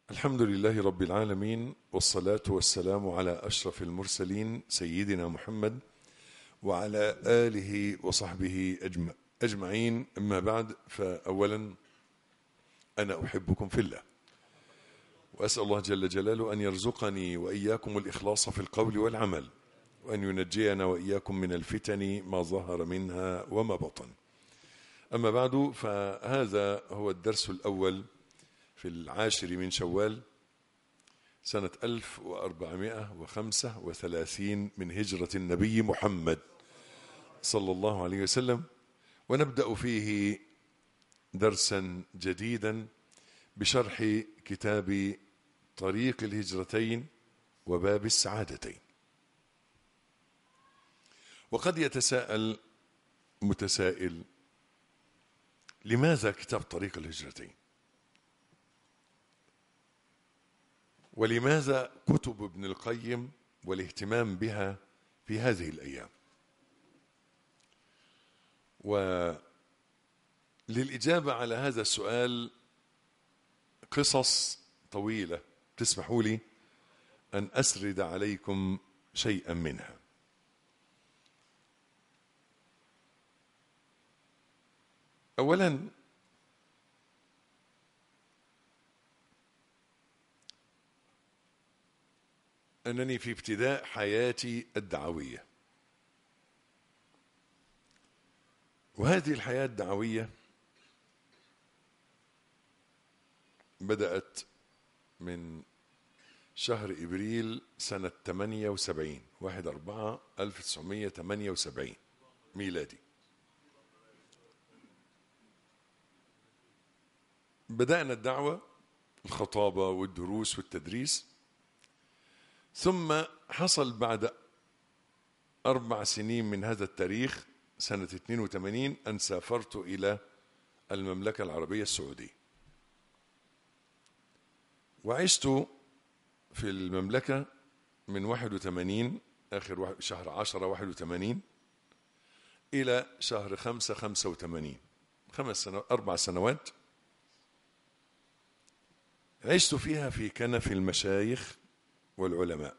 الحمد لله رب العالمين والصلاة والسلام على أشرف المرسلين سيدنا محمد وعلى آله وصحبه أجمع أجمعين أما بعد فأولا أنا أحبكم في الله وأسأل الله جل جلاله أن يرزقني وإياكم الإخلاص في القول والعمل وأن ينجينا وإياكم من الفتن ما ظهر منها وما بطن أما بعد فهذا هو الدرس الأول في العاشر من شوال سنة 1435 من هجرة النبي محمد صلى الله عليه وسلم ونبدأ فيه درسا جديدا بشرح كتاب طريق الهجرتين وباب السعادتين وقد يتساءل متسائل لماذا كتاب طريق الهجرتين ولماذا كتب ابن القيم والاهتمام بها في هذه الأيام وللإجابة على هذا السؤال قصص طويلة تسمحوا لي أن أسرد عليكم شيئا منها أولا أنني في ابتداء حياتي الدعوية وهذه الحياة الدعوية بدأت من شهر إبريل سنة 78 1 4 1978 ميلادي بدأنا الدعوة الخطابة والدروس والتدريس ثم حصل بعد أربع سنين من هذا التاريخ سنة 82 أن سافرت إلى المملكة العربية السعودية وعشت في المملكة من 81 آخر شهر 10 81 إلى شهر 5 85 خمس سنوات أربع سنوات عشت فيها في كنف المشايخ والعلماء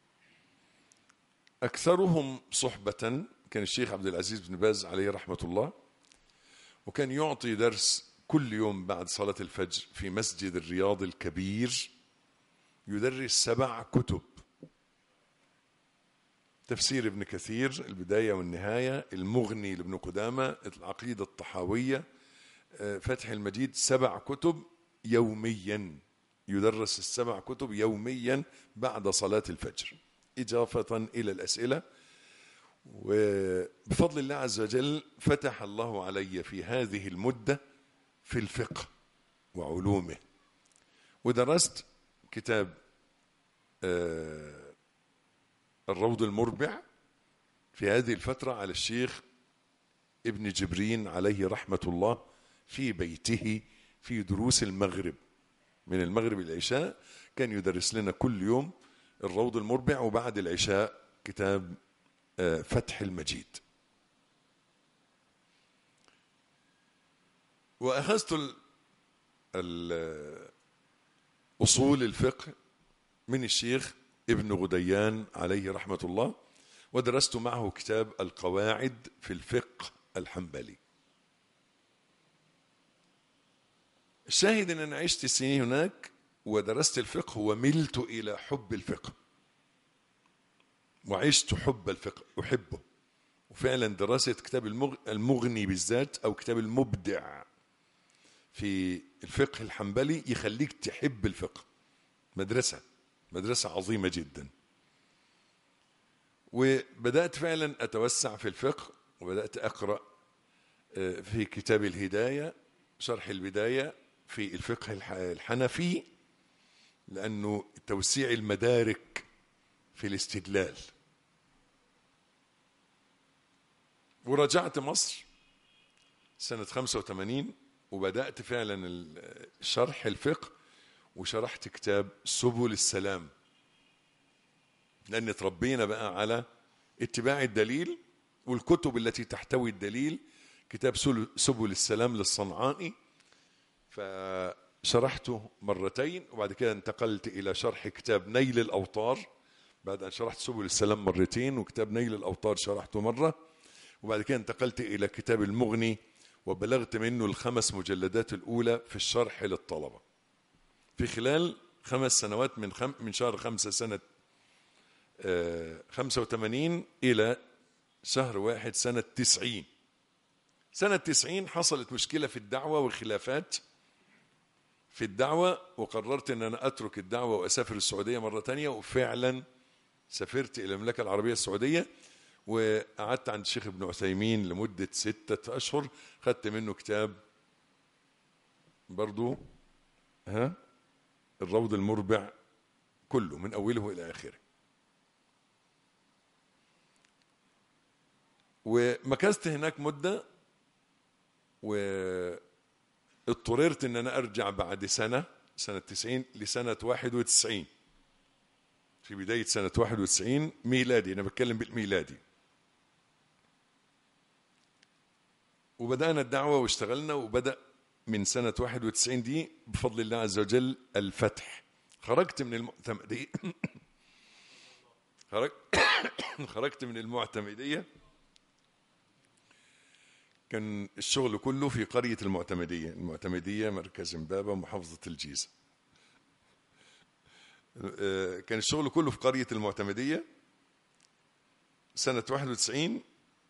أكثرهم صحبة كان الشيخ عبد العزيز بن باز عليه رحمة الله وكان يعطي درس كل يوم بعد صلاة الفجر في مسجد الرياض الكبير يدرس سبع كتب تفسير ابن كثير البداية والنهاية المغني لابن قدامة العقيدة الطحاوية فتح المجيد سبع كتب يوميا يدرس السبع كتب يوميا بعد صلاة الفجر إضافة إلى الأسئلة وبفضل الله عز وجل فتح الله علي في هذه المدة في الفقه وعلومه ودرست كتاب الروض المربع في هذه الفترة على الشيخ ابن جبرين عليه رحمة الله في بيته في دروس المغرب من المغرب إلى العشاء كان يدرس لنا كل يوم الروض المربع وبعد العشاء كتاب فتح المجيد وأخذت أصول الفقه من الشيخ ابن غديان عليه رحمة الله ودرست معه كتاب القواعد في الفقه الحنبلي الشاهد ان انا عشت سنين هناك ودرست الفقه وملت الى حب الفقه وعشت حب الفقه احبه وفعلا دراسه كتاب المغني بالذات او كتاب المبدع في الفقه الحنبلي يخليك تحب الفقه مدرسه مدرسه عظيمه جدا وبدات فعلا اتوسع في الفقه وبدات اقرا في كتاب الهدايه شرح البدايه في الفقه الحنفي لأنه توسيع المدارك في الاستدلال ورجعت مصر سنة 85 وبدأت فعلا شرح الفقه وشرحت كتاب سبل السلام لأن تربينا بقى على اتباع الدليل والكتب التي تحتوي الدليل كتاب سبل السلام للصنعاني شرحته مرتين وبعد كده انتقلت إلى شرح كتاب نيل الأوطار بعد أن شرحت سبل السلام مرتين وكتاب نيل الأوطار شرحته مرة وبعد كده انتقلت إلى كتاب المغني وبلغت منه الخمس مجلدات الأولى في الشرح للطلبة في خلال خمس سنوات من خم من شهر خمسة سنة آه، خمسة وثمانين إلى شهر واحد سنة تسعين سنة تسعين حصلت مشكلة في الدعوة وخلافات في الدعوة وقررت أن أنا أترك الدعوة وأسافر السعودية مرة تانية وفعلا سافرت إلى المملكة العربية السعودية وقعدت عند الشيخ ابن عثيمين لمدة ستة أشهر خدت منه كتاب برضو ها الروض المربع كله من أوله إلى آخره ومكثت هناك مدة واضطررت ان انا ارجع بعد سنة سنة 90 لسنة 91 في بداية سنة 91 ميلادي انا بتكلم بالميلادي وبدأنا الدعوة واشتغلنا وبدأ من سنة 91 دي بفضل الله عز وجل الفتح خرجت من المعتمدية خرج خرجت من المعتمدية كان الشغل كله في قرية المعتمدية المعتمدية مركز امبابة محافظة الجيزة آه، كان الشغل كله في قرية المعتمدية سنة 91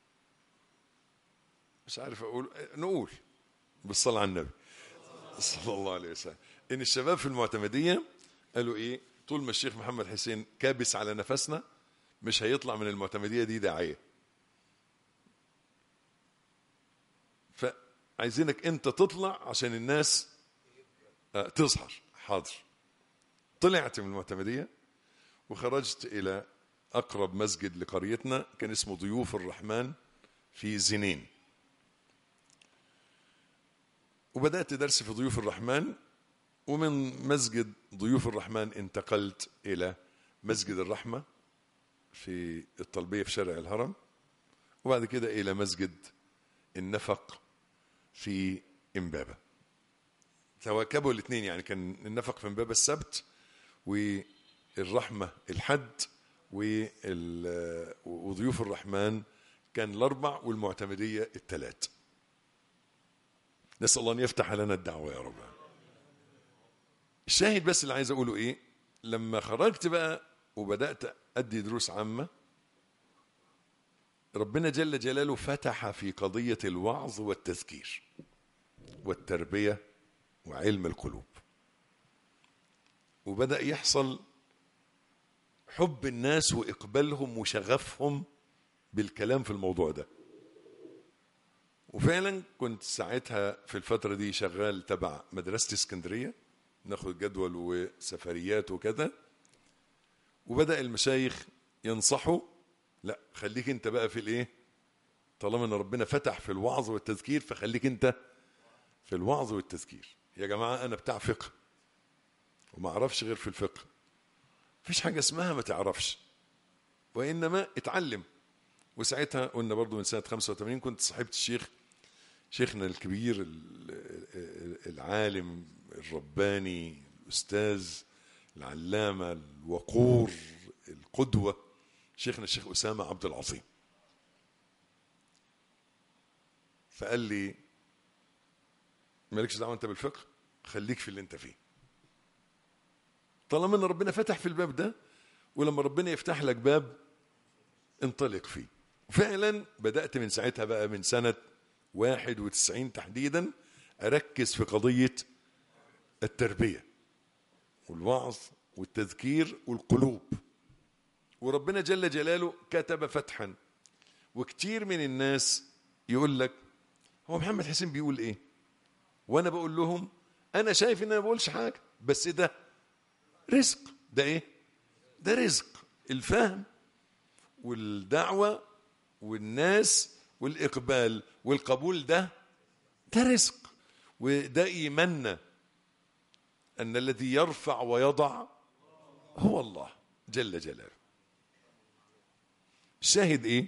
مش عارف أقول نقول بالصلاة على النبي صلى الله عليه وسلم إن الشباب في المعتمدية قالوا إيه طول ما الشيخ محمد حسين كابس على نفسنا مش هيطلع من المعتمدية دي داعية فعايزينك انت تطلع عشان الناس آه، تظهر حاضر طلعت من المعتمدية وخرجت إلى أقرب مسجد لقريتنا كان اسمه ضيوف الرحمن في زنين وبدأت درس في ضيوف الرحمن ومن مسجد ضيوف الرحمن انتقلت إلى مسجد الرحمة في الطلبية في شارع الهرم وبعد كده إلى مسجد النفق في إمبابة تواكبوا الاثنين يعني كان النفق في إمبابة السبت والرحمة الحد وال- وضيوف الرحمن كان الأربع والمعتمدية الثلاث نسأل الله أن يفتح لنا الدعوة يا رب الشاهد بس اللي عايز أقوله إيه لما خرجت بقى وبدأت أدي دروس عامة ربنا جل جلاله فتح في قضية الوعظ والتذكير والتربية وعلم القلوب وبدأ يحصل حب الناس وإقبالهم وشغفهم بالكلام في الموضوع ده وفعلا كنت ساعتها في الفترة دي شغال تبع مدرسة اسكندرية ناخد جدول وسفريات وكذا وبدأ المشايخ ينصحوا لا خليك انت بقى في الايه طالما ان ربنا فتح في الوعظ والتذكير فخليك انت في الوعظ والتذكير يا جماعة انا بتاع فقه وما اعرفش غير في الفقه مفيش حاجة اسمها ما تعرفش وإنما اتعلم وساعتها قلنا برضو من سنة 85 كنت صاحبت الشيخ شيخنا الكبير ال- العالم الرباني الأستاذ العلامة الوقور القدوة شيخنا الشيخ أسامة عبد العظيم فقال لي مالكش دعوة أنت بالفقه خليك في اللي أنت فيه طالما ان ربنا فتح في الباب ده ولما ربنا يفتح لك باب انطلق فيه فعلا بدأت من ساعتها بقى من سنة 91 تحديدا أركز في قضية التربية والوعظ والتذكير والقلوب وربنا جل جلاله كتب فتحا وكتير من الناس يقول لك هو محمد حسين بيقول ايه وانا بقول لهم انا شايف ان انا ما بقولش حاجه بس ده رزق ده ايه ده رزق الفهم والدعوة والناس والإقبال والقبول ده ده رزق وده إيماننا أن الذي يرفع ويضع هو الله جل جلاله الشاهد إيه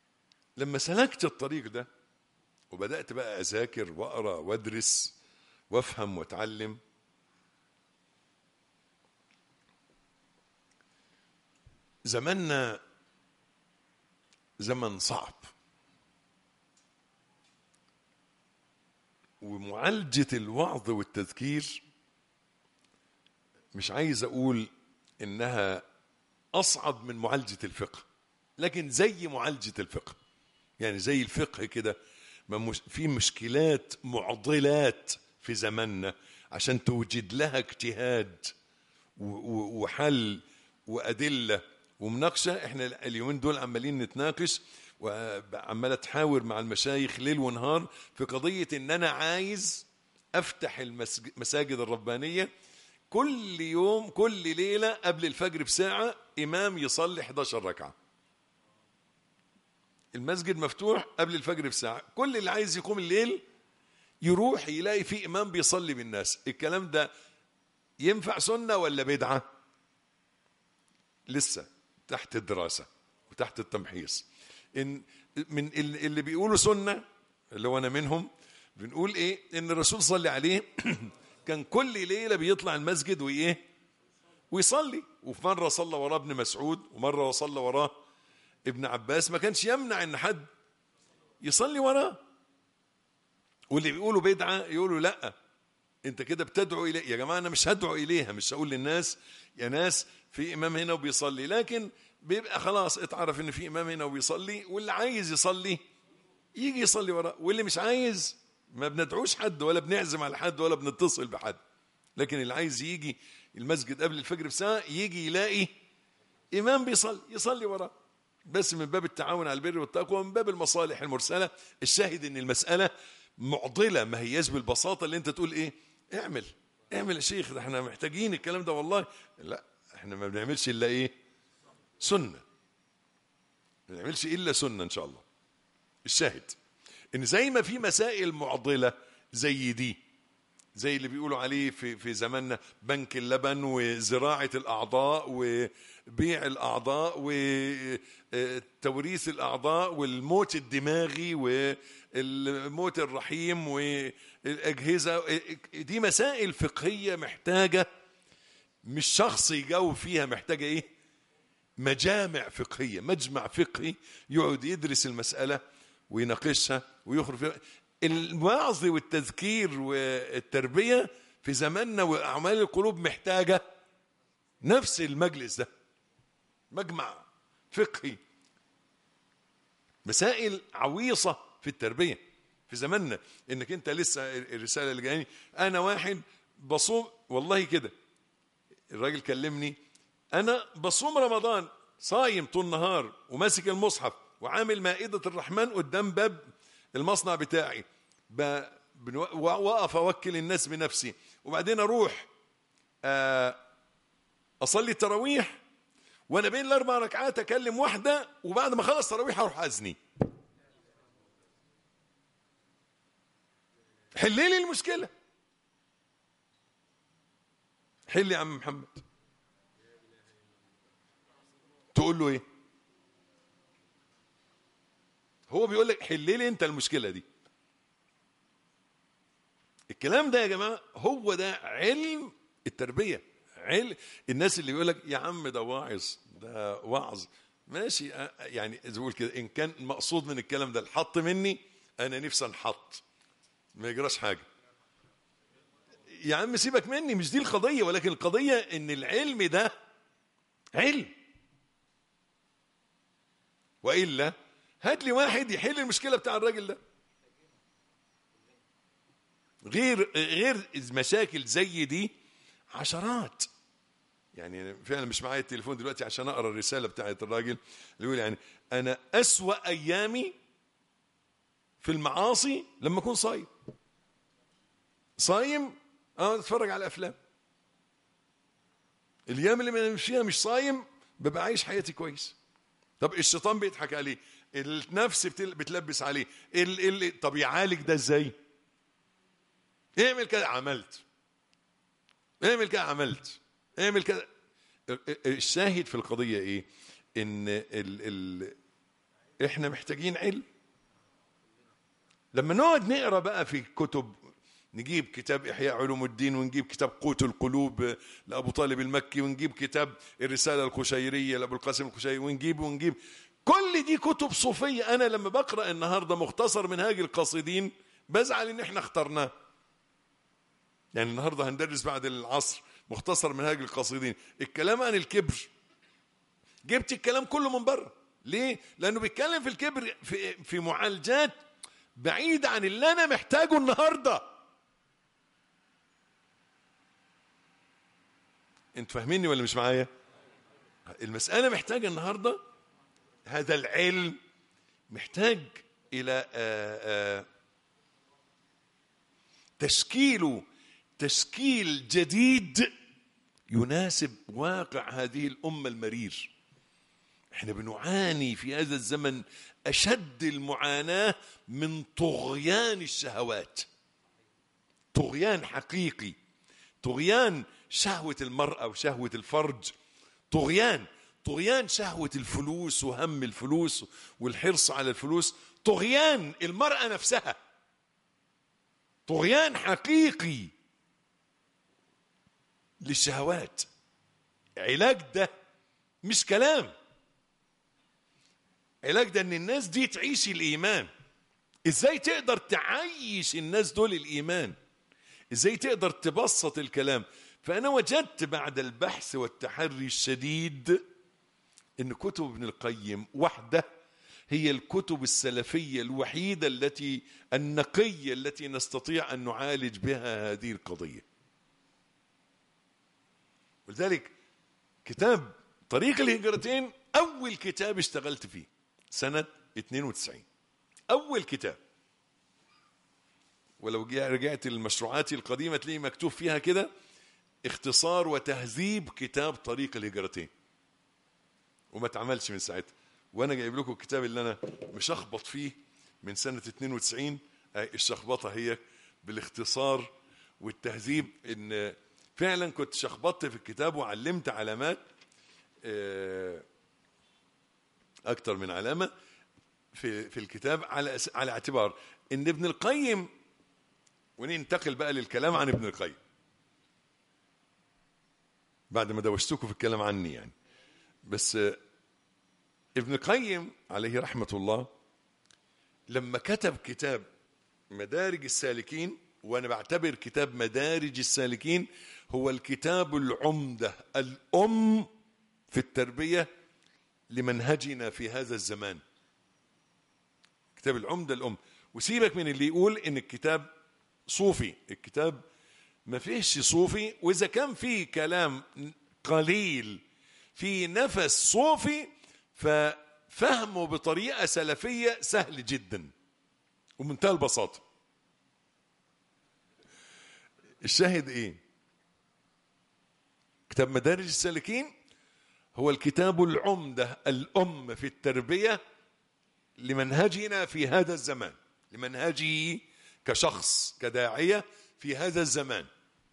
لما سلكت الطريق ده وبدأت بقى أذاكر وأقرأ وأدرس وافهم واتعلم زماننا زمن صعب ومعالجة الوعظ والتذكير مش عايز أقول إنها أصعب من معالجة الفقه لكن زي معالجة الفقه يعني زي الفقه كده ما مش في مشكلات معضلات في زماننا عشان توجد لها اجتهاد و- و- وحل وأدلة ومناقشة احنا اليومين دول عمالين نتناقش وعمال اتحاور مع المشايخ ليل ونهار في قضية ان انا عايز افتح المساجد الربانية كل يوم كل ليلة قبل الفجر بساعة امام يصلي 11 ركعة المسجد مفتوح قبل الفجر بساعة كل اللي عايز يقوم الليل يروح يلاقي في امام بيصلي بالناس الكلام ده ينفع سنة ولا بدعة لسه تحت الدراسة وتحت التمحيص إن من ال- اللي بيقولوا سنة اللي هو أنا منهم بنقول إيه إن الرسول صلى عليه كان كل ليلة بيطلع المسجد وإيه ويصلي وفي مرة صلى وراه ابن مسعود ومرة صلى وراه ابن عباس ما كانش يمنع إن حد يصلي وراه واللي بيقولوا بدعة يقولوا لأ انت كده بتدعو اليه يا جماعه انا مش هدعو اليها مش هقول للناس يا ناس في امام هنا وبيصلي لكن بيبقى خلاص اتعرف ان في امام هنا وبيصلي واللي عايز يصلي يجي يصلي وراه واللي مش عايز ما بندعوش حد ولا بنعزم على حد ولا بنتصل بحد لكن اللي عايز يجي المسجد قبل الفجر بساعه يجي يلاقي امام بيصلي يصلي وراه بس من باب التعاون على البر والتقوى ومن باب المصالح المرسله الشاهد ان المساله معضله ما هياش بالبساطه اللي انت تقول ايه اعمل اعمل يا شيخ ده احنا محتاجين الكلام ده والله لا احنا ما بنعملش الا ايه سنه ما بنعملش الا سنه ان شاء الله الشاهد ان زي ما في مسائل معضله زي دي زي اللي بيقولوا عليه في في زماننا بنك اللبن وزراعه الاعضاء وبيع الاعضاء وتوريث الاعضاء والموت الدماغي والموت الرحيم والاجهزه دي مسائل فقهيه محتاجه مش شخص يجاوب فيها محتاجه ايه مجامع فقهيه مجمع فقهي يقعد يدرس المساله ويناقشها ويخرج فيها الوعظ والتذكير والتربيه في زماننا واعمال القلوب محتاجه نفس المجلس ده مجمع فقهي مسائل عويصه في التربيه في زماننا انك انت لسه الرساله اللي جاياني انا واحد بصوم والله كده الراجل كلمني انا بصوم رمضان صايم طول النهار وماسك المصحف وعامل مائدة الرحمن قدام باب المصنع بتاعي ب- بنو- واقف اوكل الناس بنفسي وبعدين اروح آه، اصلي التراويح وانا بين الاربع ركعات اكلم واحده وبعد ما اخلص تراويح اروح ازني حل لي المشكله حل يا عم محمد تقول له ايه هو بيقول لك حل لي انت المشكله دي الكلام ده يا جماعه هو ده علم التربيه علم الناس اللي يقول لك يا عم ده واعظ ده وعظ ماشي آه، يعني زي ما بقول كده ان كان مقصود من الكلام ده الحط مني انا نفسي انحط ما يجراش حاجه يا عم سيبك مني مش دي القضيه ولكن القضيه ان العلم ده علم والا هات لي واحد يحل المشكله بتاع الراجل ده غير غير مشاكل زي دي عشرات يعني فعلا مش معايا التليفون دلوقتي عشان اقرا الرساله بتاعت الراجل اللي يقول يعني انا اسوا ايامي في المعاصي لما اكون صايم صايم اه اتفرج على افلام الايام اللي ما فيها مش صايم ببقى عايش حياتي كويس طب الشيطان بيضحك عليه النفس بتل- بتلبس عليه ال ال طب يعالج ده ازاي اعمل كده عملت اعمل كده عملت اعمل كده الشاهد في القضية ايه ان ال ال احنا محتاجين علم لما نقعد نقرا بقى في كتب نجيب كتاب إحياء علوم الدين ونجيب كتاب قوت القلوب لأبو طالب المكي ونجيب كتاب الرسالة القشيرية لأبو القاسم القشيري ونجيب ونجيب كل دي كتب صوفية أنا لما بقرأ النهاردة مختصر منهاج القاصدين بزعل إن إحنا اخترناه يعني النهاردة هندرس بعد العصر مختصر منهاج القاصدين الكلام عن الكبر جبت الكلام كله من بره ليه؟ لأنه بيتكلم في الكبر في, في معالجات بعيدة عن اللي أنا محتاجه النهارده انت فاهميني ولا مش معايا المسألة محتاجة النهاردة هذا العلم محتاج إلى آآ آآ تشكيله تشكيل جديد يناسب واقع هذه الأمة المرير احنا بنعاني في هذا الزمن أشد المعاناة من طغيان الشهوات طغيان حقيقي طغيان شهوة المرأة وشهوة الفرج طغيان طغيان شهوة الفلوس وهم الفلوس والحرص على الفلوس طغيان المرأة نفسها طغيان حقيقي للشهوات علاج ده مش كلام علاج ده ان الناس دي تعيش الايمان ازاي تقدر تعيش الناس دول الايمان ازاي تقدر تبسط الكلام فأنا وجدت بعد البحث والتحري الشديد أن كتب ابن القيم وحده هي الكتب السلفية الوحيدة التي النقية التي نستطيع أن نعالج بها هذه القضية ولذلك كتاب طريق الهجرتين أول كتاب اشتغلت فيه سنة 92 أول كتاب ولو رجعت للمشروعات القديمة تلاقي مكتوب فيها كده اختصار وتهذيب كتاب طريق الهجرتين وما اتعملش من ساعتها وانا جايب لكم الكتاب اللي انا مشخبط فيه من سنة 92 الشخبطة هي بالاختصار والتهذيب ان فعلا كنت شخبطت في الكتاب وعلمت علامات اكتر من علامة في في الكتاب على على اعتبار ان ابن القيم وننتقل بقى للكلام عن ابن القيم بعد ما دوشتكم في الكلام عني يعني بس ابن القيم عليه رحمة الله لما كتب كتاب مدارج السالكين وأنا بعتبر كتاب مدارج السالكين هو الكتاب العمدة الأم في التربية لمنهجنا في هذا الزمان كتاب العمدة الأم وسيبك من اللي يقول إن الكتاب صوفي الكتاب ما فيهش صوفي واذا كان فيه كلام قليل في نفس صوفي ففهمه بطريقه سلفيه سهل جدا ومنتهى البساطه الشاهد ايه كتاب مدارج السالكين هو الكتاب العمده الام في التربيه لمنهجنا في هذا الزمان لمنهجي كشخص كداعيه في هذا الزمان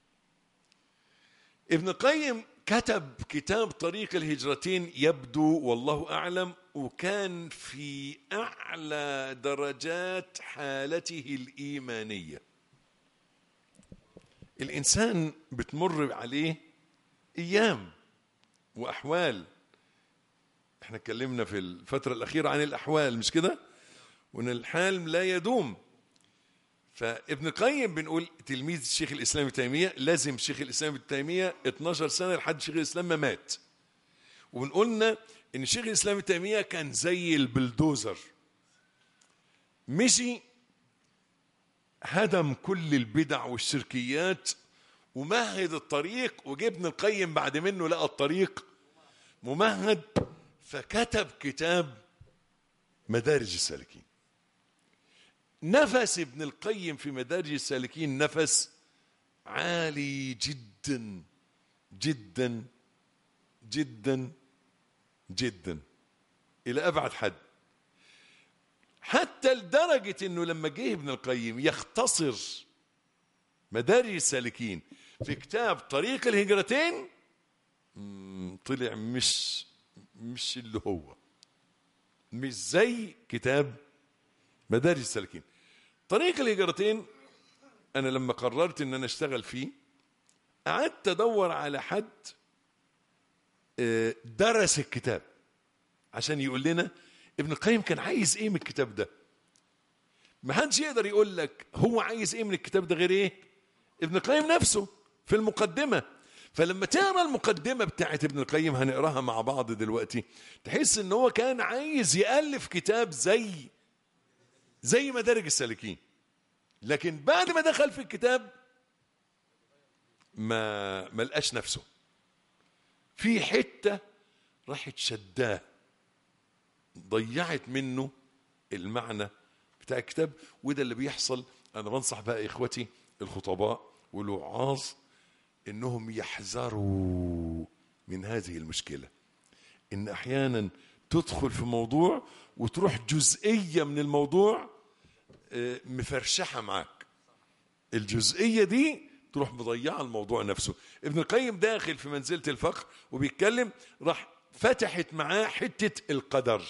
ابن القيم كتب كتاب طريق الهجرتين يبدو والله اعلم وكان في اعلى درجات حالته الايمانيه الانسان بتمر عليه ايام واحوال احنا اتكلمنا في الفتره الاخيره عن الاحوال مش كده وان الحال لا يدوم فابن القيم بنقول تلميذ الشيخ الاسلام ابن تيميه لازم شيخ الاسلام ابن تيميه 12 سنه لحد شيخ الاسلام ما مات وبنقولنا ان شيخ الاسلام ابن تيميه كان زي البلدوزر مشي هدم كل البدع والشركيات ومهد الطريق وجه ابن القيم بعد منه لقى الطريق ممهد فكتب كتاب مدارج السالكين نفس ابن القيم في مدارج السالكين نفس عالي جدا جدا جدا جدا الى ابعد حد حتى لدرجه انه لما جه ابن القيم يختصر مدارج السالكين في كتاب طريق الهجرتين طلع مش مش اللي هو مش زي كتاب مدارج السالكين طريق الهجرتين انا لما قررت ان انا اشتغل فيه قعدت ادور على حد آه، درس الكتاب عشان يقول لنا ابن القيم كان عايز ايه من الكتاب ده ما حدش يقدر يقول لك هو عايز ايه من الكتاب ده غير ايه ابن القيم نفسه في المقدمه فلما تقرا المقدمه بتاعت ابن القيم هنقراها مع بعض دلوقتي تحس ان هو كان عايز يالف كتاب زي زي مدارج السالكين لكن بعد ما دخل في الكتاب ما ما لقاش نفسه في حته راحت شداه ضيعت منه المعنى بتاع الكتاب وده اللي بيحصل انا بنصح بقى اخوتي الخطباء والوعاظ انهم يحذروا من هذه المشكله ان احيانا تدخل في موضوع وتروح جزئيه من الموضوع آه، مفرشحه معاك الجزئيه دي تروح مضيعه الموضوع نفسه ابن القيم داخل في منزله الفقر وبيتكلم راح فتحت معاه حته القدر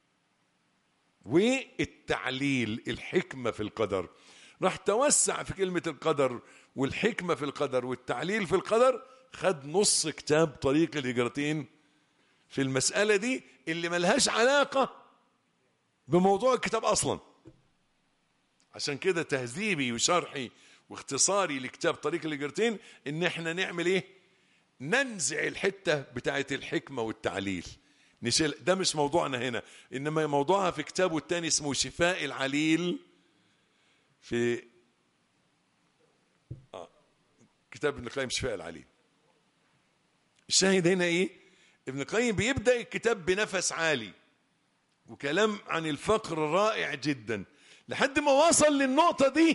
والتعليل الحكمه في القدر راح توسع في كلمه القدر والحكمه في القدر والتعليل في القدر خد نص كتاب طريق الهجرتين في المساله دي اللي ملهاش علاقه بموضوع الكتاب اصلا عشان كده تهذيبي وشرحي واختصاري لكتاب طريق الهجرتين ان احنا نعمل ايه ننزع الحته بتاعت الحكمه والتعليل نشيل ده مش موضوعنا هنا انما موضوعها في كتابه الثاني اسمه شفاء العليل في آه. كتاب ابن القيم شفاء العليل الشاهد هنا ايه ابن القيم بيبدا الكتاب بنفس عالي وكلام عن الفقر رائع جدا لحد ما وصل للنقطه دي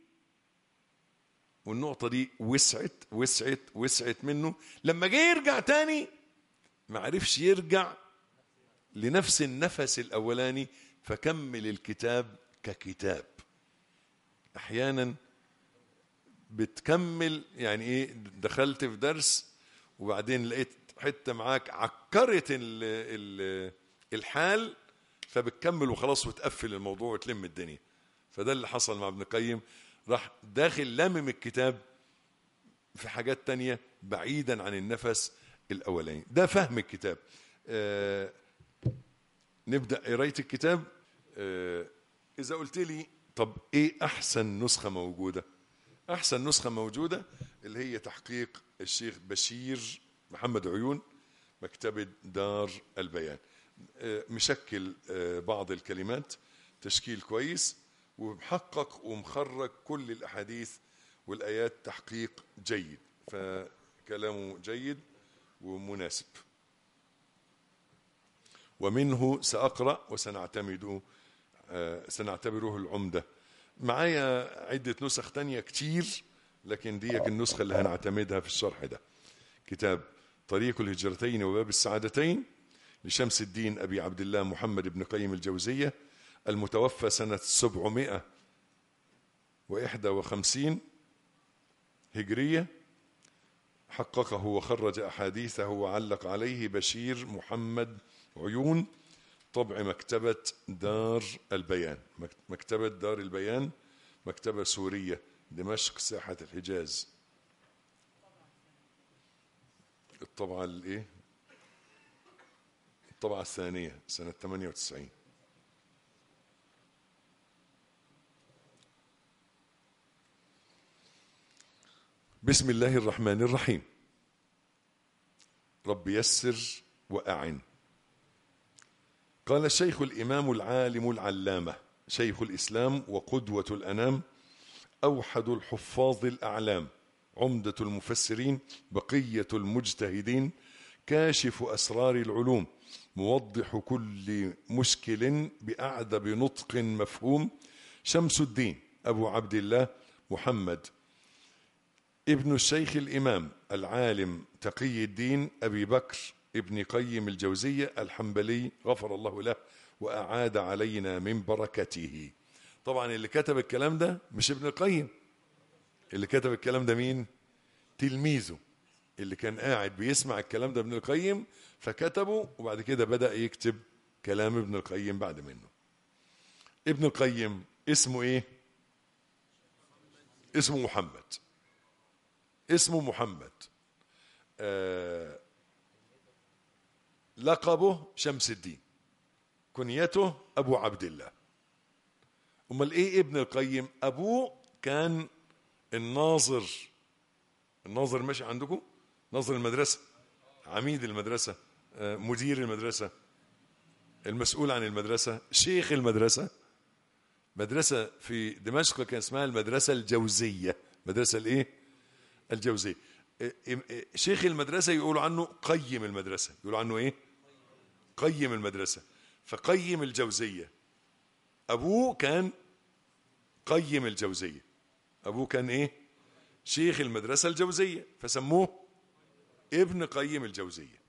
والنقطه دي وسعت وسعت وسعت منه لما جه يرجع تاني ما عرفش يرجع لنفس النفس الاولاني فكمل الكتاب ككتاب احيانا بتكمل يعني ايه دخلت في درس وبعدين لقيت حته معاك عكرت ال ال الحال فبتكمل وخلاص وتقفل الموضوع وتلم الدنيا فده اللي حصل مع ابن القيم راح داخل لمم الكتاب في حاجات تانية بعيدا عن النفس الأولاني ده فهم الكتاب آه نبدأ قراية الكتاب آه إذا قلت لي طب إيه أحسن نسخة موجودة أحسن نسخة موجودة اللي هي تحقيق الشيخ بشير محمد عيون مكتبة دار البيان آه مشكل آه بعض الكلمات تشكيل كويس ومحقق ومخرج كل الأحاديث والآيات تحقيق جيد فكلامه جيد ومناسب ومنه سأقرأ وسنعتمد آه، سنعتبره العمدة معايا عدة نسخ تانية كتير لكن دي النسخة اللي هنعتمدها في الشرح ده كتاب طريق الهجرتين وباب السعادتين لشمس الدين أبي عبد الله محمد بن قيم الجوزية المتوفى سنة 751 هجرية حققه وخرج أحاديثه وعلق عليه بشير محمد عيون طبع مكتبة دار البيان مكتبة دار البيان مكتبة سورية دمشق ساحة الحجاز الطبعة الايه الطبعة الثانية سنة 98 بسم الله الرحمن الرحيم رب يسر وأعن قال الشيخ الإمام العالم العلامة شيخ الإسلام وقدوة الأنام أوحد الحفاظ الأعلام عمدة المفسرين بقية المجتهدين كاشف أسرار العلوم موضح كل مشكل بأعذب نطق مفهوم شمس الدين أبو عبد الله محمد ابن الشيخ الإمام العالم تقي الدين أبي بكر ابن قيم الجوزية الحنبلي غفر الله له وأعاد علينا من بركته طبعا اللي كتب الكلام ده مش ابن القيم اللي كتب الكلام ده مين تلميذه اللي كان قاعد بيسمع الكلام ده ابن القيم فكتبه وبعد كده بدأ يكتب كلام ابن القيم بعد منه ابن القيم اسمه ايه اسمه محمد اسمه محمد آه لقبه شمس الدين كنيته ابو عبد الله امال ايه ابن القيم ابوه كان الناظر الناظر ماشي عندكم ناظر المدرسه عميد المدرسه آه، مدير المدرسه المسؤول عن المدرسه شيخ المدرسه مدرسه في دمشق كان اسمها المدرسه الجوزيه مدرسه الايه الجوزيه إيه- إيه- شيخ المدرسه يقولوا عنه قيم المدرسه يقولوا عنه ايه قيم المدرسه فقيم الجوزيه ابوه كان قيم الجوزيه ابوه كان ايه شيخ المدرسه الجوزيه فسموه ابن قيم الجوزيه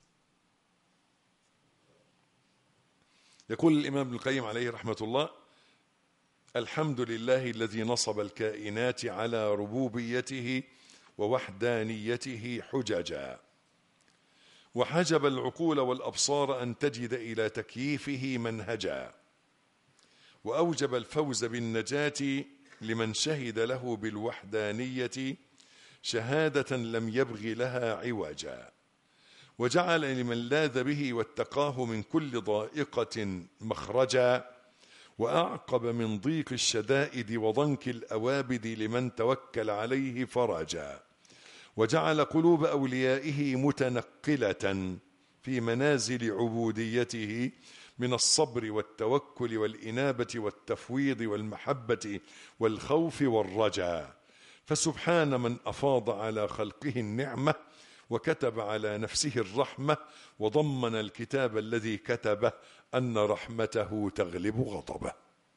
يقول الامام ابن القيم عليه رحمه الله الحمد لله الذي نصب الكائنات على ربوبيته ووحدانيته حججا وحجب العقول والابصار ان تجد الى تكييفه منهجا واوجب الفوز بالنجاه لمن شهد له بالوحدانيه شهاده لم يبغ لها عوجا وجعل لمن لاذ به واتقاه من كل ضائقه مخرجا واعقب من ضيق الشدائد وضنك الاوابد لمن توكل عليه فرجا وجعل قلوب اوليائه متنقله في منازل عبوديته من الصبر والتوكل والانابه والتفويض والمحبه والخوف والرجاء فسبحان من افاض على خلقه النعمه وكتب على نفسه الرحمه وضمن الكتاب الذي كتبه ان رحمته تغلب غضبه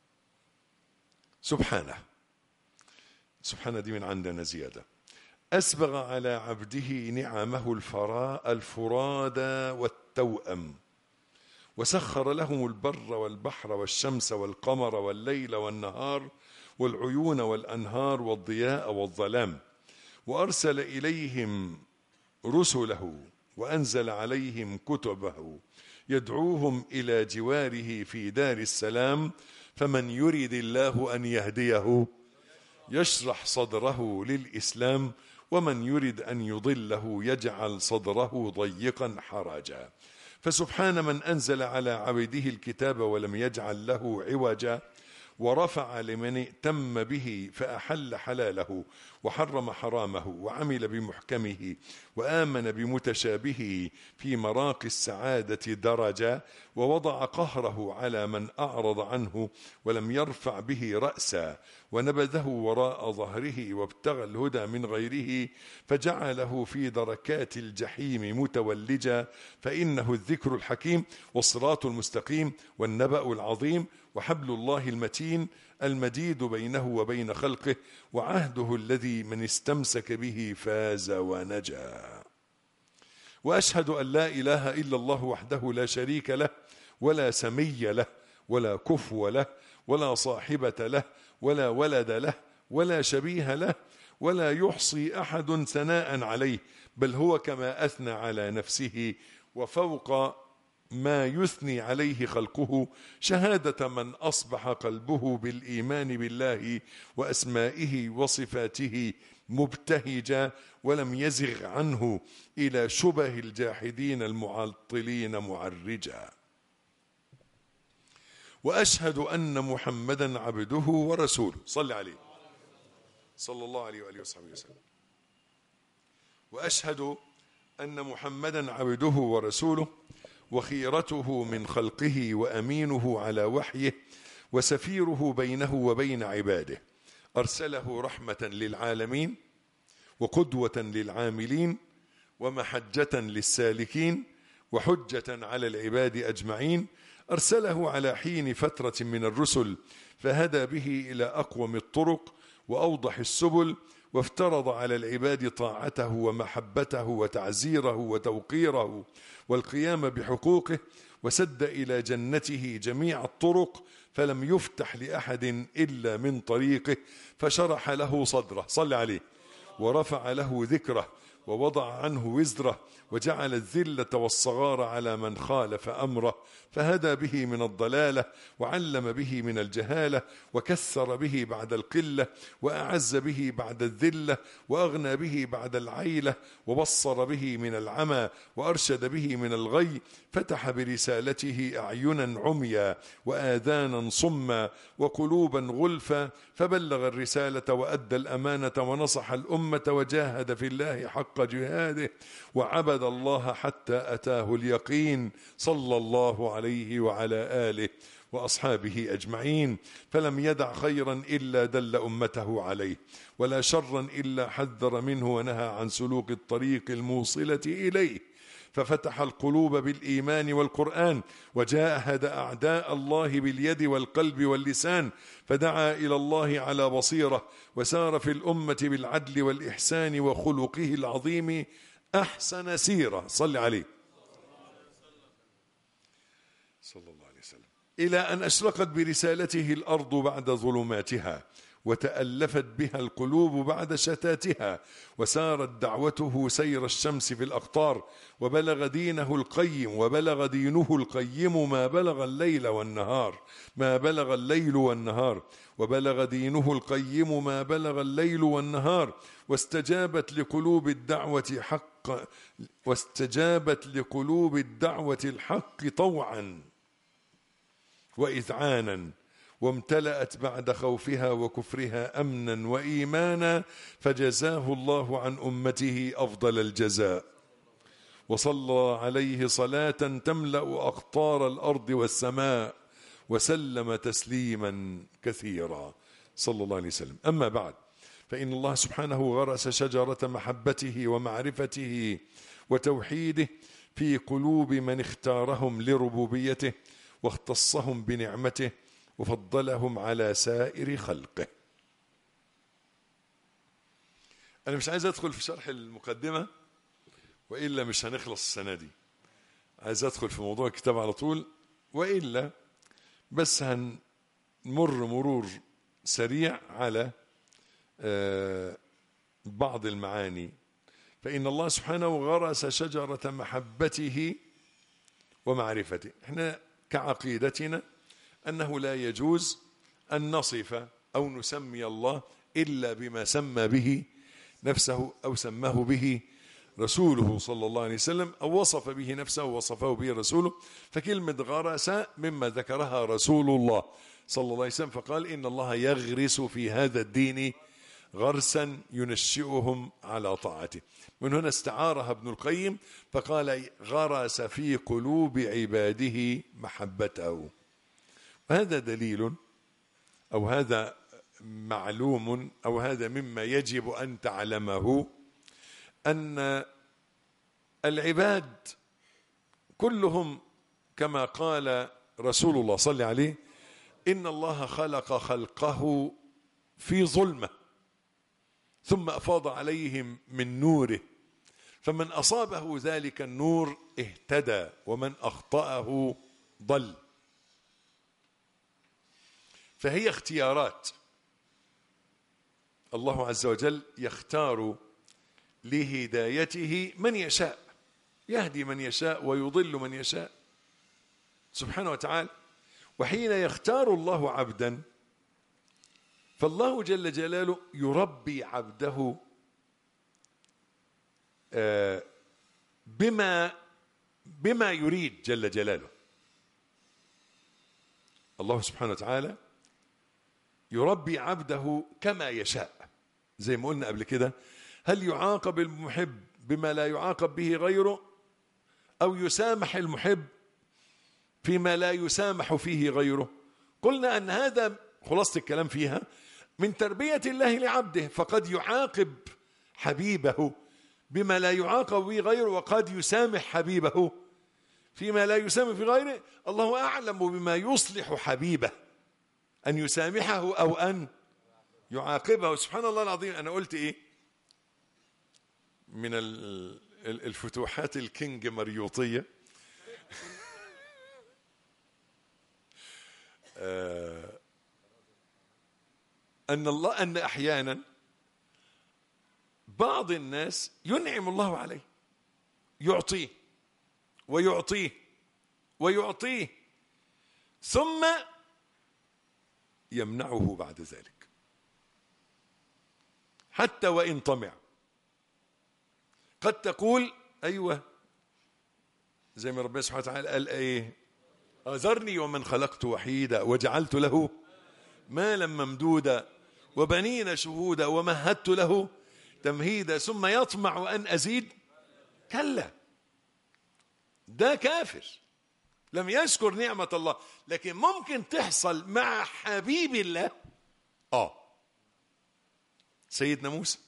سبحانه سبحانه دي من عندنا زياده اسبغ على عبده نعمه الفراء الفرادى والتوأم وسخر لهم البر والبحر والشمس والقمر والليل والنهار والعيون والانهار والضياء والظلام وارسل اليهم رسله وانزل عليهم كتبه يدعوهم الى جواره في دار السلام فمن يريد الله ان يهديه يشرح صدره للاسلام ومن يرد ان يضله يجعل صدره ضيقا حرجا فسبحان من انزل على عبده الكتاب ولم يجعل له عوجا ورفع لمن ائتم به فأحل حلاله وحرم حرامه وعمل بمحكمه وآمن بمتشابهه في مراقي السعادة درجا ووضع قهره على من أعرض عنه ولم يرفع به رأسا ونبذه وراء ظهره وابتغى الهدى من غيره فجعله في دركات الجحيم متولجا فإنه الذكر الحكيم والصراط المستقيم والنبأ العظيم وحبل الله المتين المديد بينه وبين خلقه وعهده الذي من استمسك به فاز ونجا واشهد ان لا اله الا الله وحده لا شريك له ولا سمي له ولا كفو له ولا صاحبه له ولا ولد له ولا شبيه له ولا يحصي احد ثناء عليه بل هو كما اثنى على نفسه وفوق ما يثني عليه خلقه شهادة من أصبح قلبه بالإيمان بالله وأسمائه وصفاته مبتهجا ولم يزغ عنه إلى شبه الجاحدين المعطلين معرجا وأشهد أن محمدا عبده ورسوله صل عليه صلى الله عليه وآله وصحبه وسلم وأشهد أن محمدا عبده ورسوله وخيرته من خلقه وامينه على وحيه وسفيره بينه وبين عباده ارسله رحمه للعالمين وقدوه للعاملين ومحجه للسالكين وحجه على العباد اجمعين ارسله على حين فتره من الرسل فهدى به الى اقوم الطرق واوضح السبل وافترض على العباد طاعته ومحبته وتعزيره وتوقيره والقيام بحقوقه وسد الى جنته جميع الطرق فلم يفتح لاحد الا من طريقه فشرح له صدره صل عليه ورفع له ذكره ووضع عنه وزره وجعل الذلة والصغار على من خالف أمره فهدى به من الضلالة وعلم به من الجهالة وكثر به بعد القلة وأعز به بعد الذلة وأغنى به بعد العيلة وبصر به من العمى وأرشد به من الغي فتح برسالته أعينا عميا وآذانا صما وقلوبا غلفا فبلغ الرسالة وأدى الأمانة ونصح الأمة وجاهد في الله حق جهاده وعبد الله حتى أتاه اليقين صلى الله عليه وعلى آله وأصحابه أجمعين فلم يدع خيرا إلا دل أمته عليه ولا شرا إلا حذر منه ونهى عن سلوك الطريق الموصلة إليه ففتح القلوب بالإيمان والقرآن وجاهد أعداء الله باليد والقلب واللسان فدعا إلى الله على بصيرة وسار في الأمة بالعدل والإحسان وخلقه العظيم أحسن سيرة صل عليه صلى الله عليه وسلم إلى أن أشرقت برسالته الأرض بعد ظلماتها وتألفت بها القلوب بعد شتاتها وسارت دعوته سير الشمس في الأقطار وبلغ دينه القيم وبلغ دينه القيم ما بلغ الليل والنهار ما بلغ الليل والنهار وبلغ دينه القيم ما بلغ الليل والنهار واستجابت لقلوب الدعوة حق واستجابت لقلوب الدعوة الحق طوعا وإذعانا وامتلأت بعد خوفها وكفرها أمنا وإيمانا فجزاه الله عن أمته أفضل الجزاء وصلى عليه صلاة تملأ أقطار الأرض والسماء وسلم تسليما كثيرا صلى الله عليه وسلم أما بعد فإن الله سبحانه غرس شجرة محبته ومعرفته وتوحيده في قلوب من اختارهم لربوبيته واختصهم بنعمته وفضلهم على سائر خلقه أنا مش عايز أدخل في شرح المقدمة وإلا مش هنخلص السنة دي عايز أدخل في موضوع الكتاب على طول وإلا بس هنمر مرور سريع على بعض المعاني فإن الله سبحانه غرس شجرة محبته ومعرفته احنا كعقيدتنا أنه لا يجوز أن نصف أو نسمي الله إلا بما سمى به نفسه أو سماه به رسوله صلى الله عليه وسلم أو وصف به نفسه ووصفه به رسوله فكلمة غرس مما ذكرها رسول الله صلى الله عليه وسلم فقال إن الله يغرس في هذا الدين غرسا ينشئهم على طاعته من هنا استعارها ابن القيم فقال غرس في قلوب عباده محبته وهذا دليل أو هذا معلوم أو هذا مما يجب أن تعلمه أن العباد كلهم كما قال رسول الله صلى عليه إن الله خلق خلقه في ظلمة ثم أفاض عليهم من نوره فمن أصابه ذلك النور اهتدى ومن أخطأه ضل فهي اختيارات الله عز وجل يختار لهدايته من يشاء يهدي من يشاء ويضل من يشاء سبحانه وتعالى وحين يختار الله عبدا فالله جل جلاله يربي عبده بما بما يريد جل جلاله الله سبحانه وتعالى يربي عبده كما يشاء زي ما قلنا قبل كده هل يعاقب المحب بما لا يعاقب به غيره أو يسامح المحب فيما لا يسامح فيه غيره قلنا أن هذا خلاصة الكلام فيها من تربية الله لعبده فقد يعاقب حبيبه بما لا يعاقب به غيره وقد يسامح حبيبه فيما لا يسامح في غيره الله أعلم بما يصلح حبيبه أن يسامحه أو أن يعاقبه سبحان الله العظيم أنا قلت إيه من الفتوحات الكينج مريوطية أن الله أن أحيانا بعض الناس ينعم الله عليه يعطيه ويعطيه ويعطيه ثم يمنعه بعد ذلك حتى وإن طمع قد تقول أيوة زي ما ربنا سبحانه وتعالى قال ايه أذرني ومن خلقت وحيدا وجعلت له مالا ممدودا وبنين شهودا ومهدت له تمهيدا ثم يطمع أن أزيد كلا ده كافر لم يشكر نعمة الله لكن ممكن تحصل مع حبيب الله آه سيدنا موسى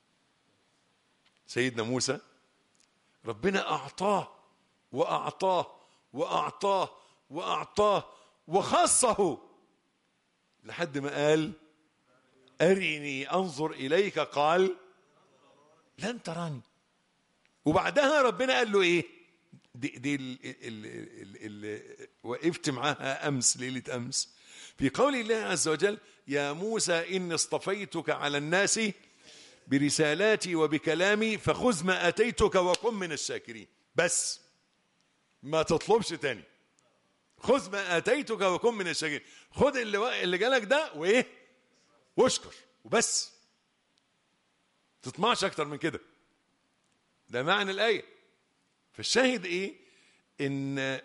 سيدنا موسى ربنا أعطاه وأعطاه وأعطاه وأعطاه وخصه لحد ما قال أرني أنظر إليك قال لن تراني وبعدها ربنا قال له إيه دي, دي اللي وقفت معاها أمس ليلة أمس في قول الله عز وجل يا موسى إني اصطفيتك على الناس برسالاتي وبكلامي فخذ ما أتيتك وكن من الشاكرين بس ما تطلبش تاني خذ ما اتيتك وكن من الشاكرين خذ اللي اللي جالك ده وايه واشكر وبس تطمعش اكتر من كده ده معنى الايه فالشاهد ايه ان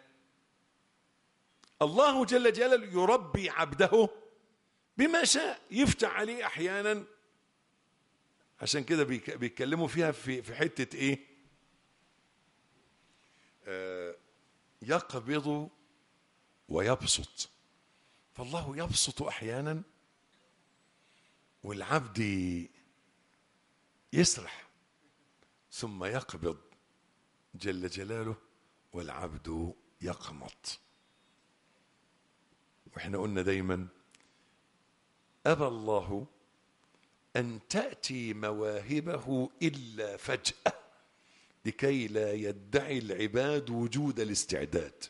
الله جل جلاله يربي عبده بما شاء يفتح عليه احيانا عشان كده بيتكلموا فيها في في حته ايه آه يقبض ويبسط فالله يبسط احيانا والعبد يسرح ثم يقبض جل جلاله والعبد يقمط واحنا قلنا دايما ابى الله ان تاتي مواهبه الا فجاه لكي لا يدعي العباد وجود الاستعداد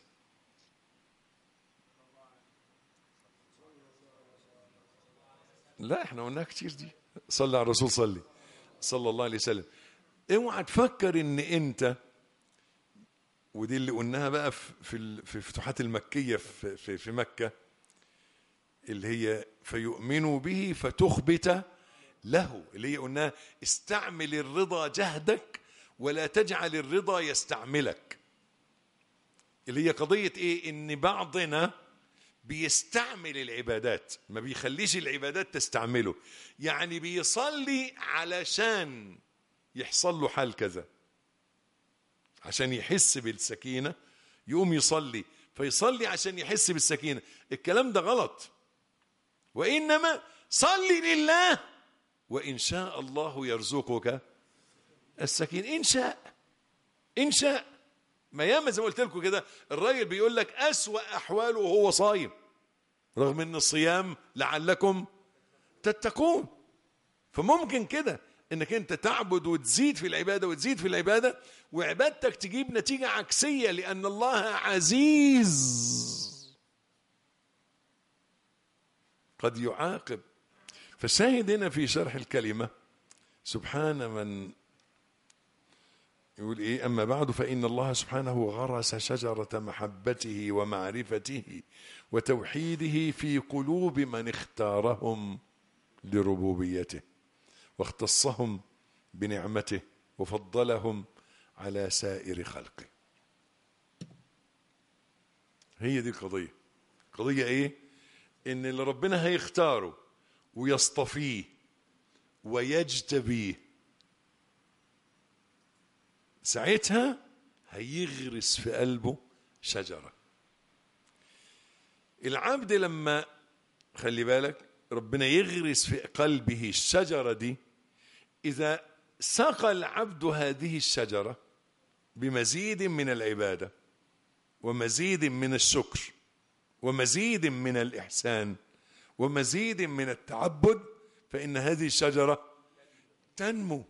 لا احنا قلناها كتير دي صلى على الرسول صلي صلى الله عليه وسلم اوعى تفكر ان انت ودي اللي قلناها بقى في في الفتوحات المكيه في في, في مكه اللي هي فيؤمنوا به فتخبت له اللي هي قلناها استعمل الرضا جهدك ولا تجعل الرضا يستعملك اللي هي قضيه ايه ان بعضنا بيستعمل العبادات ما بيخليش العبادات تستعمله يعني بيصلي علشان يحصل له حال كذا عشان يحس بالسكينة يقوم يصلي فيصلي عشان يحس بالسكينة الكلام ده غلط وإنما صلي لله وإن شاء الله يرزقك السكينة إن شاء إن شاء ما ياما زي ما قلت لكم كده الراجل بيقول لك أسوأ أحواله وهو صايم رغم ان الصيام لعلكم تتقون فممكن كده انك انت تعبد وتزيد في العباده وتزيد في العباده وعبادتك تجيب نتيجه عكسيه لان الله عزيز قد يعاقب فالشاهد هنا في شرح الكلمه سبحان من يقول ايه اما بعد فان الله سبحانه غرس شجره محبته ومعرفته وتوحيده في قلوب من اختارهم لربوبيته واختصهم بنعمته وفضلهم على سائر خلقه هي دي القضيه قضيه ايه ان اللي ربنا هيختاره ويصطفيه ويجتبيه ساعتها هيغرس في قلبه شجره العبد لما خلي بالك ربنا يغرس في قلبه الشجره دي اذا سقى العبد هذه الشجره بمزيد من العباده ومزيد من الشكر ومزيد من الاحسان ومزيد من التعبد فان هذه الشجره تنمو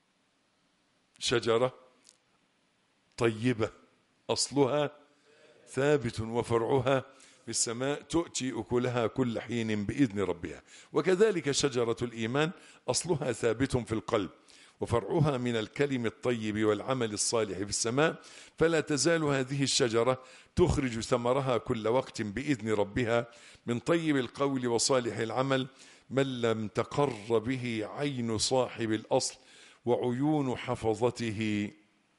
شجره طيبه اصلها ثابت وفرعها في السماء تؤتي اكلها كل حين باذن ربها وكذلك شجره الايمان اصلها ثابت في القلب وفرعها من الكلم الطيب والعمل الصالح في السماء فلا تزال هذه الشجرة تخرج ثمرها كل وقت بإذن ربها من طيب القول وصالح العمل من لم تقر به عين صاحب الأصل وعيون حفظته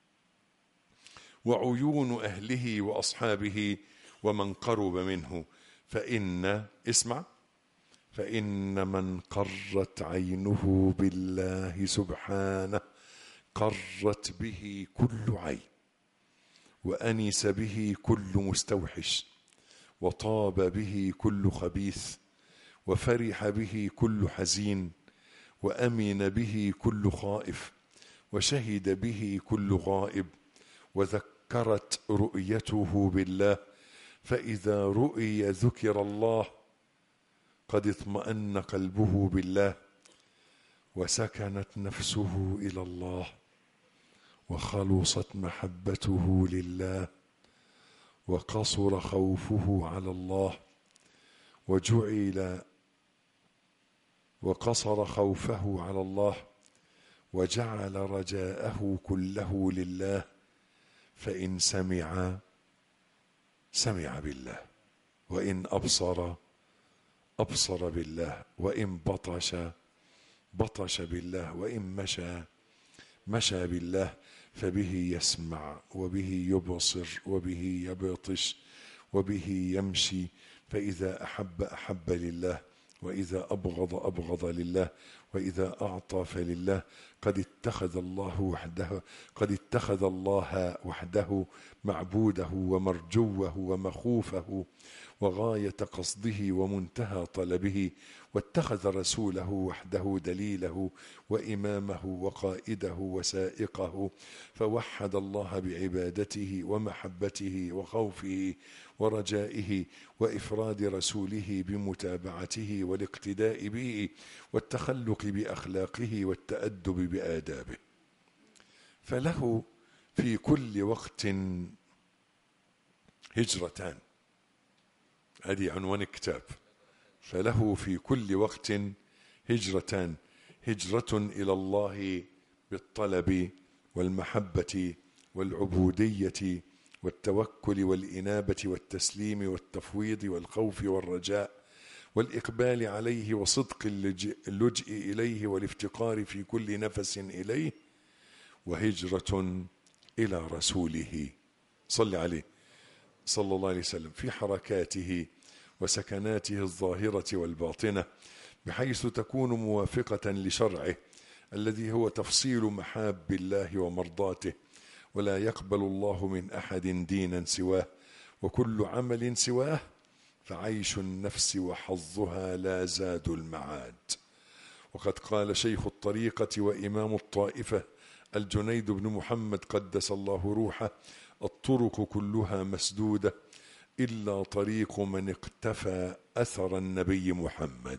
وعيون أهله وأصحابه ومن قرب منه فإن اسمع فإن من قرت عينه بالله سبحانه قرت به كل عين وأنس به كل مستوحش وطاب به كل خبيث وفرح به كل حزين وأمن به كل خائف وشهد به كل غائب وذكرت رؤيته بالله فإذا رؤي ذكر الله قد اطمأن قلبه بالله وسكنت نفسه إلى الله وخلصت محبته لله وقصر خوفه على الله وجعل وقصر خوفه على الله وجعل رجاءه كله لله فإن سمع سمع بالله وإن أبصر أبصر بالله وإن بطش بطش بالله وإن مشى مشى بالله فبه يسمع وبه يبصر وبه يبطش وبه يمشي فإذا أحب أحب لله وإذا أبغض أبغض لله وإذا أعطى فلله قد اتخذ الله وحده قد اتخذ الله وحده معبوده ومرجوه ومخوفه وغاية قصده ومنتهى طلبه واتخذ رسوله وحده دليله وإمامه وقائده وسائقه فوحد الله بعبادته ومحبته وخوفه ورجائه وإفراد رسوله بمتابعته والاقتداء به والتخلق بأخلاقه والتأدب بآدابه فله في كل وقت هجرتان هذه عنوان الكتاب فله في كل وقت هجرتان هجرة إلى الله بالطلب والمحبة والعبودية والتوكل والإنابة والتسليم والتفويض والخوف والرجاء والإقبال عليه وصدق اللجئ إليه والافتقار في كل نفس إليه وهجرة إلى رسوله صل عليه صلى الله عليه وسلم في حركاته وسكناته الظاهرة والباطنة بحيث تكون موافقة لشرعه الذي هو تفصيل محاب الله ومرضاته ولا يقبل الله من أحد دينا سواه وكل عمل سواه فعيش النفس وحظها لا زاد المعاد وقد قال شيخ الطريقة وإمام الطائفة الجنيد بن محمد قدس الله روحه الطرق كلها مسدودة إلا طريق من اقتفى أثر النبي محمد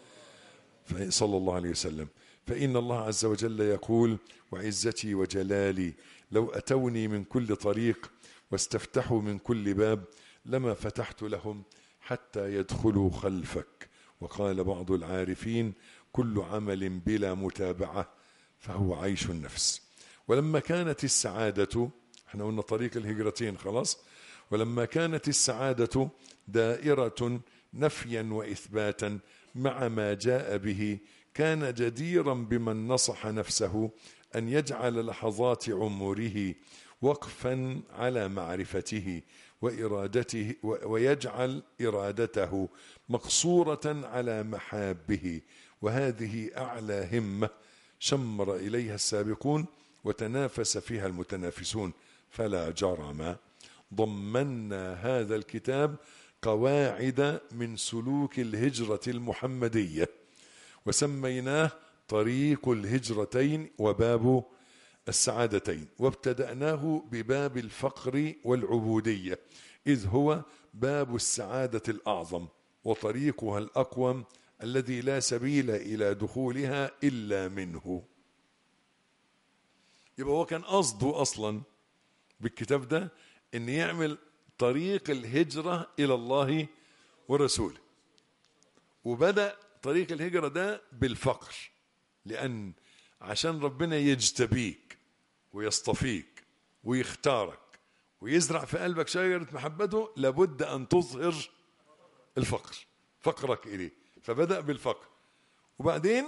صلى الله عليه وسلم فإن الله عز وجل يقول وعزتي وجلالي لو أتوني من كل طريق واستفتحوا من كل باب لما فتحت لهم حتى يدخلوا خلفك وقال بعض العارفين كل عمل بلا متابعة فهو عيش النفس ولما كانت السعادة احنا قلنا طريق الهجرتين خلاص ولما كانت السعادة دائرة نفيا وإثباتا مع ما جاء به كان جديرا بمن نصح نفسه أن يجعل لحظات عمره وقفا على معرفته وإرادته ويجعل إرادته مقصورة على محابه وهذه أعلى همة شمر إليها السابقون وتنافس فيها المتنافسون فلا جرم ضمنا هذا الكتاب قواعد من سلوك الهجرة المحمدية وسميناه طريق الهجرتين وباب السعادتين وابتدأناه بباب الفقر والعبودية إذ هو باب السعادة الأعظم وطريقها الأقوم الذي لا سبيل إلى دخولها إلا منه يبقى هو كان قصده أصلا بالكتاب ده ان يعمل طريق الهجرة الى الله ورسوله وبدأ طريق الهجرة ده بالفقر لأن عشان ربنا يجتبيك ويصطفيك ويختارك ويزرع في قلبك شجرة محبته لابد أن تظهر الفقر فقرك إليه فبدأ بالفقر وبعدين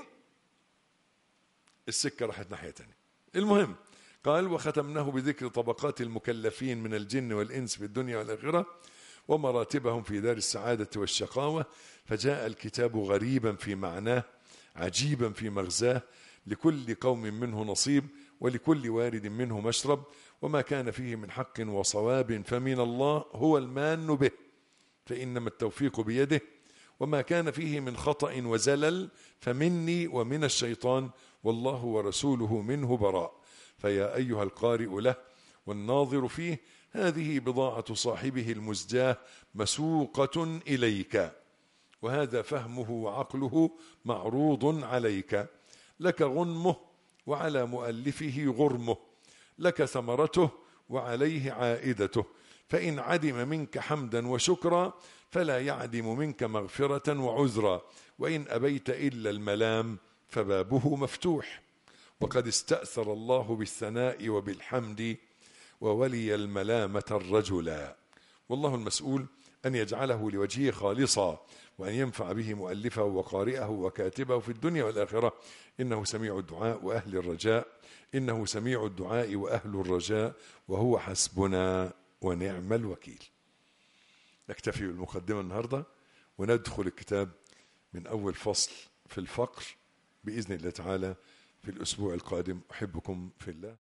السكة راحت ناحية تانية المهم قال وختمناه بذكر طبقات المكلفين من الجن والإنس في الدنيا والآخرة ومراتبهم في دار السعادة والشقاوة فجاء الكتاب غريبا في معناه عجيبا في مغزاه لكل قوم منه نصيب ولكل وارد منه مشرب وما كان فيه من حق وصواب فمن الله هو المان به فإنما التوفيق بيده وما كان فيه من خطأ وزلل فمني ومن الشيطان والله ورسوله منه براء فيا أيها القارئ له والناظر فيه هذه بضاعة صاحبه المزجاه مسوقة إليك وهذا فهمه وعقله معروض عليك لك غنمه وعلى مؤلفه غرمه لك ثمرته وعليه عائدته فإن عدم منك حمدا وشكرا فلا يعدم منك مغفرة وعذرا وإن أبيت إلا الملام فبابه مفتوح وقد استأثر الله بالثناء وبالحمد وولي الملامة الرجلا والله المسؤول أن يجعله لوجهه خالصا وأن ينفع به مؤلفه وقارئه وكاتبه في الدنيا والآخرة إنه سميع الدعاء وأهل الرجاء إنه سميع الدعاء وأهل الرجاء وهو حسبنا ونعم الوكيل نكتفي بالمقدمة النهاردة وندخل الكتاب من أول فصل في الفقر بإذن الله تعالى في الأسبوع القادم أحبكم في الله